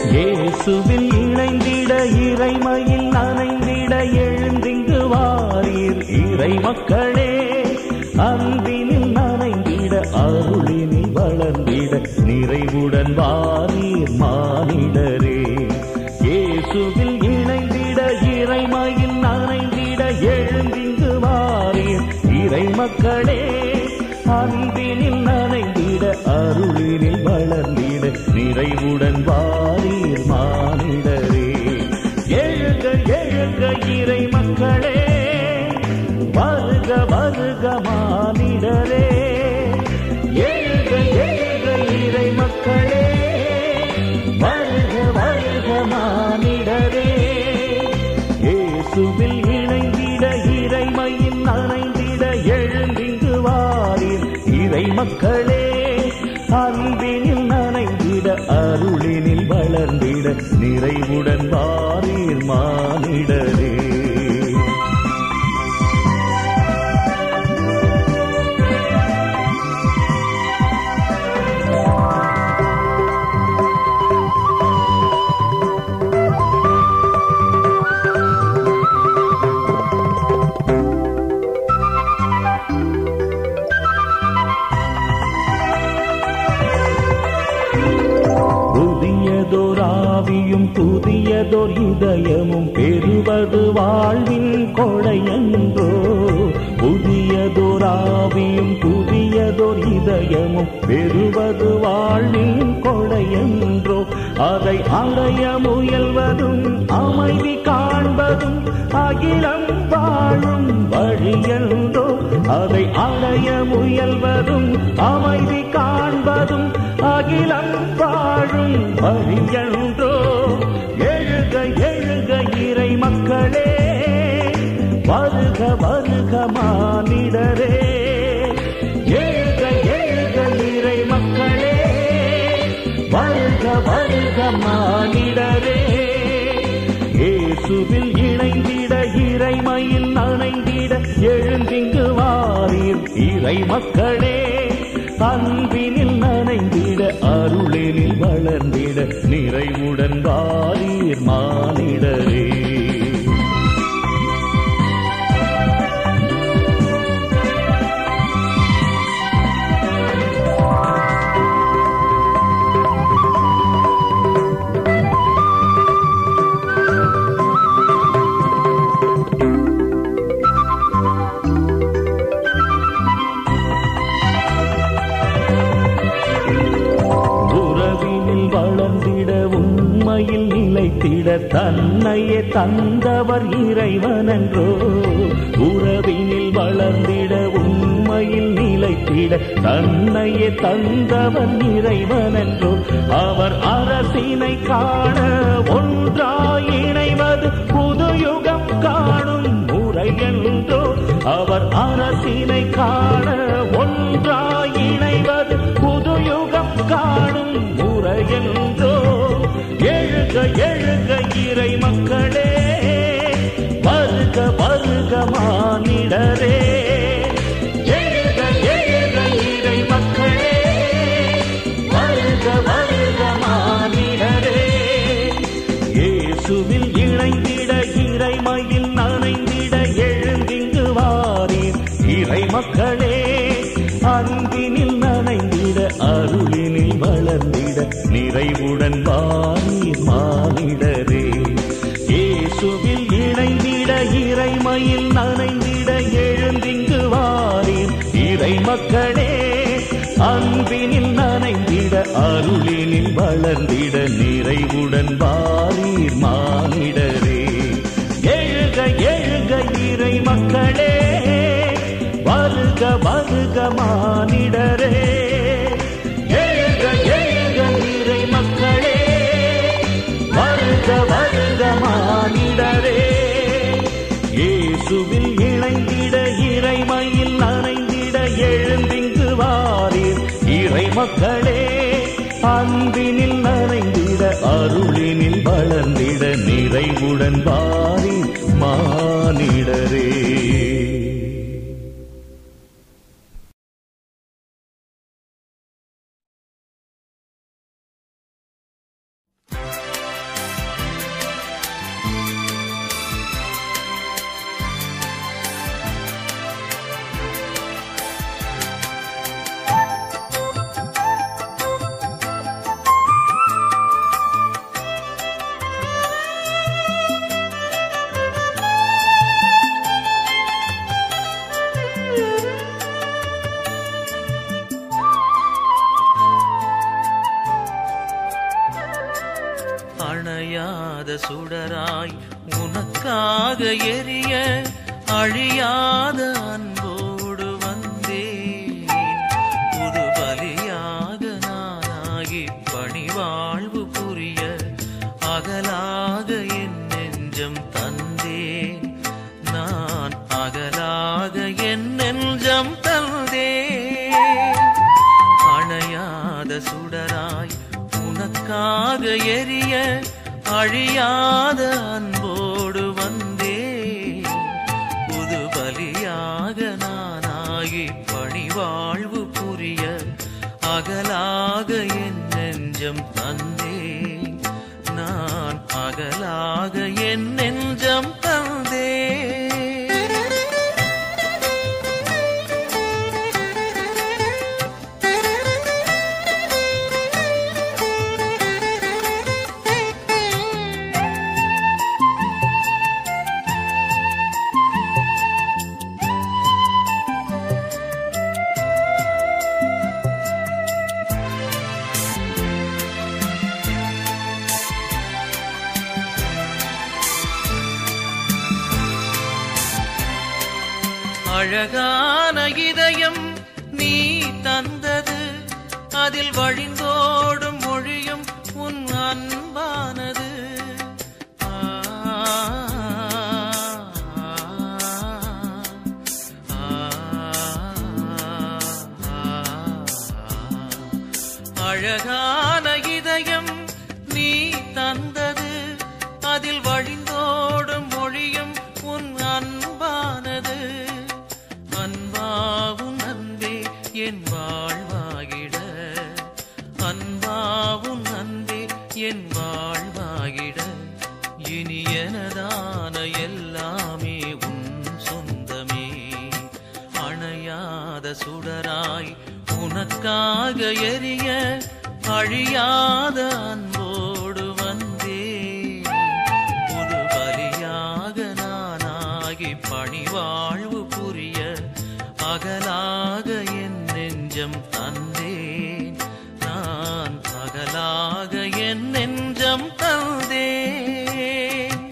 இயேசுவில் இணைந்திட இறைமையில் நனைந்திட எழுந்திங்கு வாரீர் இறை மக்களே அன்பினில் நனைந்திட அருளினில் வளர்ந்திட நிறைவுடன் வாரீர் மானிடரே இயேசுவில் இணைந்திட இறைமையில் நனைந்திட எழுந்திங்கு வாரீர் இறை மக்களே அன்பினில் நனைந்திட அருளினில் வளர்ந்திட நிறைவுடன் வாரீர் மானிடரே எழுக எழுக இறை மக்களே வருக வருக மானிடரே எழுக எழுக இறை மக்களே வருக வருக மானிடரே இயேசுவில் இணைந்திட இறைமையில் நனைந்திட எழுந்திங்கு வாரீர் இறை மக்களே அன்பினில் நனைந்திட அருளினில் வளர்ந்திட நிறைவுடன் வாரீர் மானிடரே புதியதோர் ஆவியும் புதியதோர் இதயமும் பெறுவது வாழ்வின் கொடையன்றோ புதியதோர் ஆவியும் புதியதோர் இதயமும் பெறுவது வாழ்வின் கொடையன்றோ அதை அடைய முயல்வதும் அமைதி காண்பதும் அகிலம் வாழும் வழியன்றோ அதை அடைய முயல்வதும் அமைதி காண்பதும் அகிலம் வாழும் வழியன்றோ எழுக எழுக இறை மக்களே வருக வருக மானிடரே எழுக எழுக இறை மக்களே வருக வருக மானிடரே இயேசுவில் இணைந்திட இறைமையில் நனைந்திட எழுந்திங்கு வாரீர் இறை மக்களே அன்பினில் நனைந்திட அருளினில் வளர்ந்திட நிறைவுடன் வாரீர் மானிடரே உறவினில் வளர்ந்திட உண்மையில் நிலைத்திட தன்னையே தந்தவர் இறைவனன்றோ உறவினில் வளர்ந்திட உண்மையில் நிலைத்திட தன்னையே தந்தவர் இறைவனன்றோ அவர் அரசினை காண ஒன்றாய் இணைவது புது யுகம் காணும் முறையன்றோ அவர் அரசினை காண ஒன்றாய் இணைவது புது யுகம் காணும் முறையன்றோ எழுக எழுக இறை மக்களே வருக வருக மானிடரே எழுக எழுக இறை மக்களே வருக வருக மானிடரே இயேசுவில் இணைந்திட இறைமையில் நனைந்திட எழுந்திங்கு வாரீர் இறை மக்களே அன்பினில் நனைந்திட அருளினில் வளர்ந்திட நிறைவுடன் வாரீர் மானிடரே இயேசுவில் இணைந்திட இறைமையில் நனைந்திட எழுந்திங்கு வாரீர் இறை மக்களே அன்பினில் நனைந்திட அருளினில் வளர்ந்திட நிறைவுடன் வாரீர் மானிடரே எழுக எழுக இறை மக்களே வருக வருக மானிடரே எழுக எழுக இறை மக்களே வருக வருக மானிடரே இயேசுவில் இணைந்திட இறைமையில் நனைந்திட எழுந்திங்கு வாரீர் இறை மக்களே அன்பினில் நனைந்திட அருளினில் வளர்ந்திட நிறைவுடன் வாரீர் மானிடரே Thank அணையாத சுடராய் உனக்காக எரிய அழியாத அன்போடு வந்தேன் புது பலியாக நானாகி பணிவாழ்வு புரிய அகலாக என் நெஞ்சம் தந்தேன் நான் அகலாக என் நெஞ்சம் தந்தேன் அணையாத சுடராய் உனக்காக எரிய அழியாத அன்போடு வந்தேன் புது பலியாக நானாகி பணிவாழ்வு புரிய அகலாக என் நெஞ்சம் தந்தேன் நான் அகலாக என் நெஞ்சம் தந்தேன் அழகான இதயம் நீ தந்தது அதில் வழிந்தோடும் மொழியும் உன் அன்பானது ஆ, ஆ, அழகான இதயம் நீ தந்தது அதில் வழிந்தோடும் மொழியும் உன் அன்பானது அன்பாவும் அன்பே என் வாழ்வாகிட அன்பாவும் அன்பே என் வாழ்வாகிட இனி எனதான எல்லாமே உன் சொந்தமே அணையாத சுடராய் உனக்காக எரிய அழியாத அன்போடு வந்தேன் புது பலியாக நானாகி பணிவாழ்வு புரிய அகலாக என் நெஞ்சம் தந்தேன் நான் அகலாக என் நெஞ்சம் தந்தேன்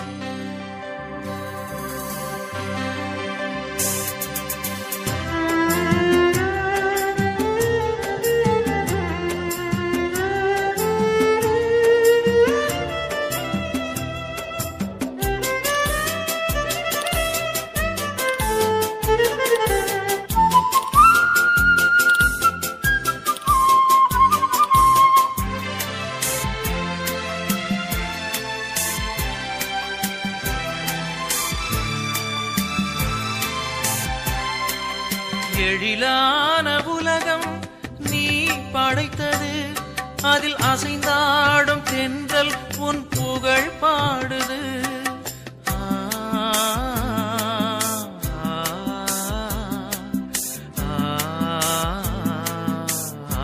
எழிலான உலகம் நீ படைத்தது அதில் அசைந்தாடும் தென்றல் உன் புகழ் பாடுது ஆ, ஆ, ஆ,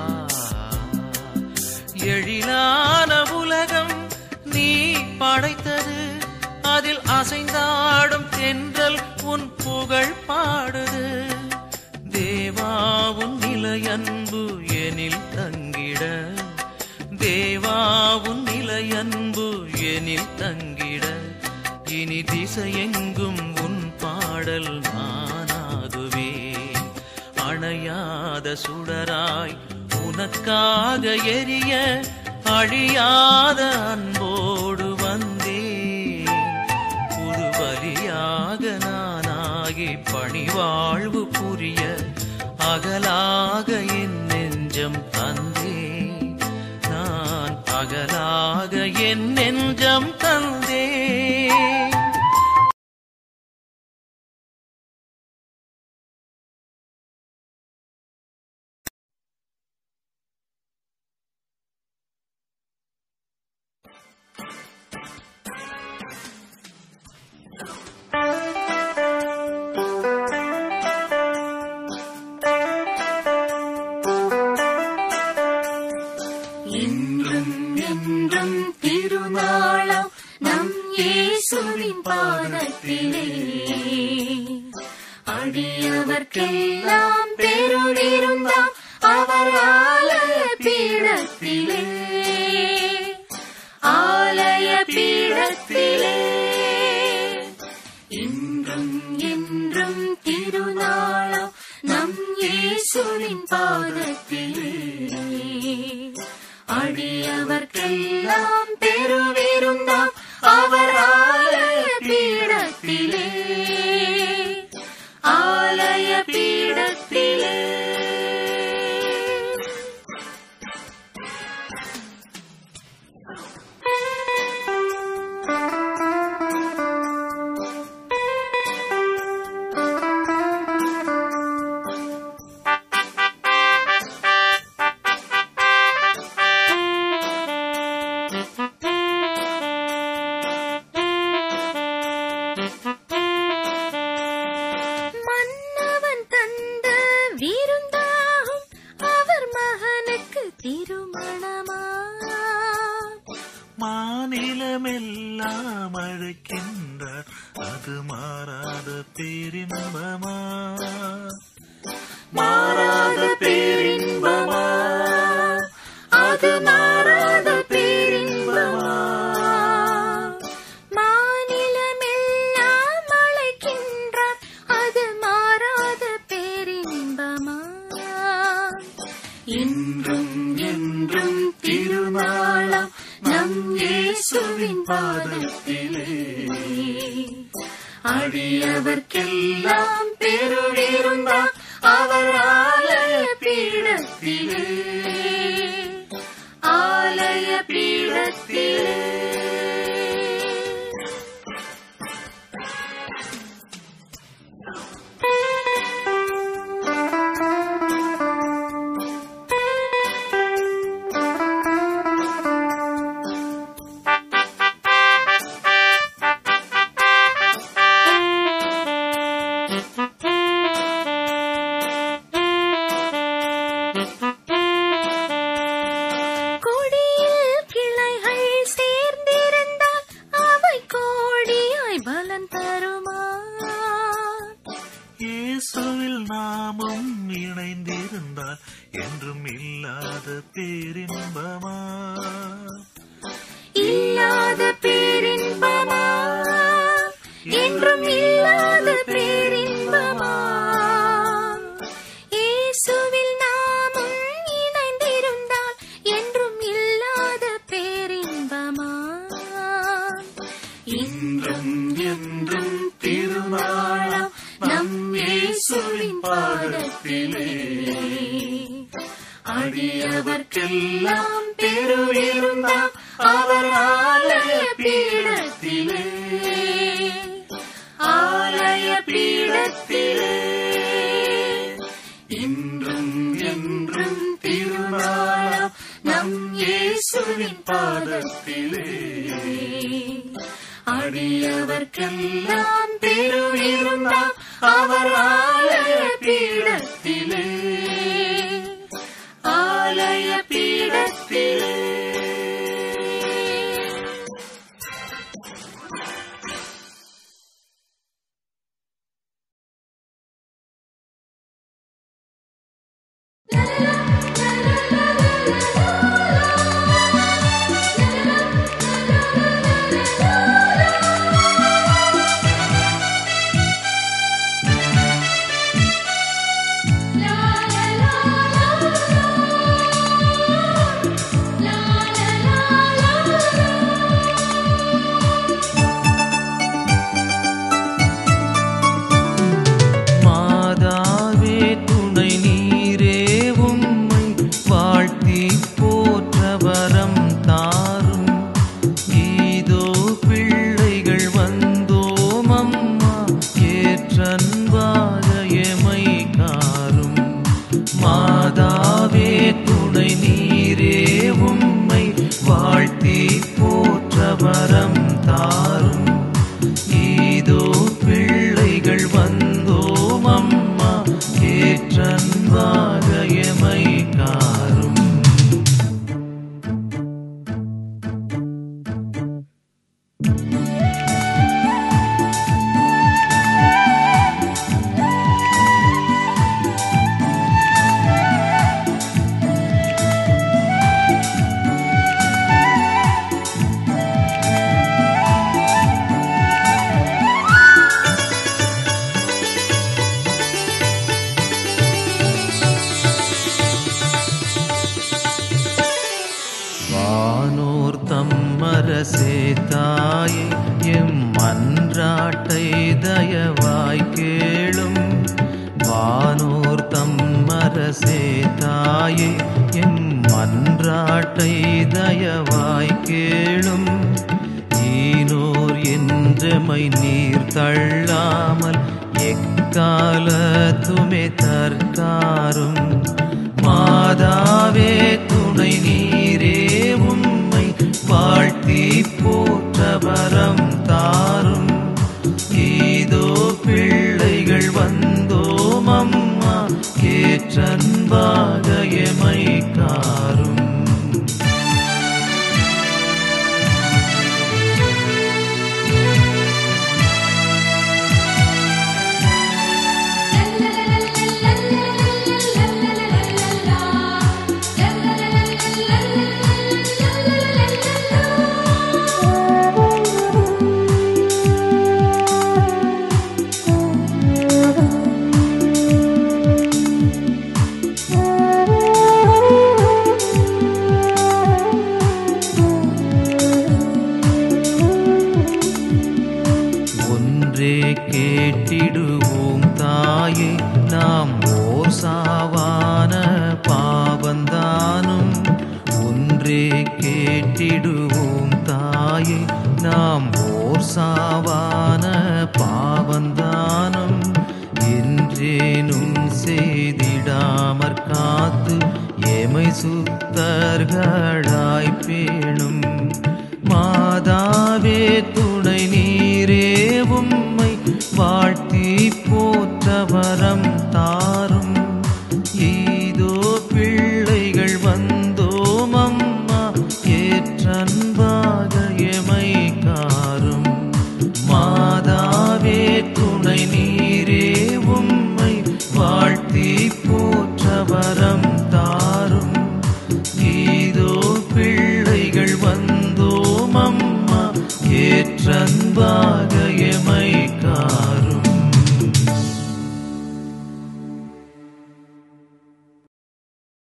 எழிலான உலகம் நீ படைத்தது அதில் அசைந்தாடும் தென்றல் உன் புகழ் பாடுது தேவாவுன் நிலையன்பு எனில் தங்கிட தேவாவுன் நிலையன்பு எனில் தங்கிட இனி திசையெங்கும் உன் பாடல் நானாகுவேன் அணையாத சுடராய் உனக்காக எரிய அழியாத அன்போடு வந்தேன் புது பலியாக நானாகி பணிவாழ்வு புரிய அகலாக என் நெஞ்சம் தந்தேன் நான் அகலாக என் நெஞ்சம் தந்தேன் இன்றும் என்றும் திருநாளாம் நம் இயேசுவின் பாதத்திலே அடியவர்க்கெல்லாம் பெருளிருந்தாம் அவர் ஆலய பீடத்திலே பாதத்திலே அடியவர்க்கெல்லாம் பெருவிருந்தாம் அவர் ஆலய பீடத்திலே ஆலய பீடத்திலே மன்னவன் தந்த விருந்தாகும் அவர் மகனுக்கு திருமணமா மாநிலமெல்லாம் அழைக்கின்றார் அது மாறாத பேரின்பமா மாறாத பேரின்பமா அது மாறாத பேரின்பமா மாநிலமெல்லாம் அழைக்கின்றார் அது மாறாத பேரின்பமா இன்றும் என்றும் திருநாளாம் நம் இயேசுவின் பாதத்திலே அடியவர்க்கெல்லாம் பெருவிருந்தாம் அவர் ஆலய பீடத்திலே ஆலய பீடத்திலே கொடியில் கிளைகள் சேர்ந்திருந்தால் அவை கோடியாய் பலன் தருமா இயேசுவில் நாமும் இணைந்திருந்தால் என்றும் இல்லாத பேரின்பமா இல்லாத பேரின்பமா என்றும் இல்லாத பேரின்பமா இயேசுவில் நாமும் இணைந்திருந்தால் என்றும் இல்லாத பேரின்பமா இன்றும் என்றும் திருநாளாம் நம் இயேசுவின் பாதத்திலே அடியவர்க்கெல்லாம் பெருவிருந்தாம் அவர் ஆலய பீடத்திலே ஆலய பீடத்திலே இன்றும் என்றும் திருநாளாம் நம் இயேசுவின் பாதத்திலே அடியவர்க்கெல்லாம் பெருவிருந்தாம் அவர் ஆலய பீடத்திலே ஆலய பீடத்திலே மாதாவே துணை நீரே உம்மை வாழ்த்தி போற்ற வரம் தாரும் இதோ பிள்ளைகள் வந்தோம் அம்மா ஏற்றன்பாக எமை காரும் மாதாவே துணை நீரே உம்மை வாழ்த்தி போற்ற வரம் தாரும் இதோ பிள்ளைகள் வந்தோம் அம்மா ஏற்றன்பாக எமை காரும் அரசே தாயே எம் மன்றாட்டை தயவாய் கேளும் வானோர் தம் அரசே தாயே எம் மன்றாட்டை தயவாய் கேளும் ஈனோர் என்றமை நீர் தள்ளாமல் எக்காலத்துமே தற்காரும் மாதாவே துணை நீரே உம்மை வாழ்த்தி போற்ற வரம் தாரும் இதோ பிள்ளைகள் வந்தோம் அம்மா கேற்றன்பாக எமை காரும் ஒன்றே கேட்டிடுவோம் தாயே நாம் ஓர் சாவான பாவந்தானும் ஒன்றே கேட்டிடுவோம் தாயே நாம் ஓர் சாவான பாவந்தானும் என்றேனும் செய்திடாமற் காத்து எமை சுத்தர்களாய் பேணும் மாதாவே துணை நீரே உம்மை வாழ்த்தி போற்ற வரம் தாரும் ஈதோ பிள்ளைகள் வந்தோம் அம்மா ஏற்றன்பாக எமை காரும் மாதாவே துணை நீரே உம்மை வாழ்த்தி போற்ற வரம் தாரும் இதோ பிள்ளைகள் வந்தோம் அம்மா ஏற்றன்பாக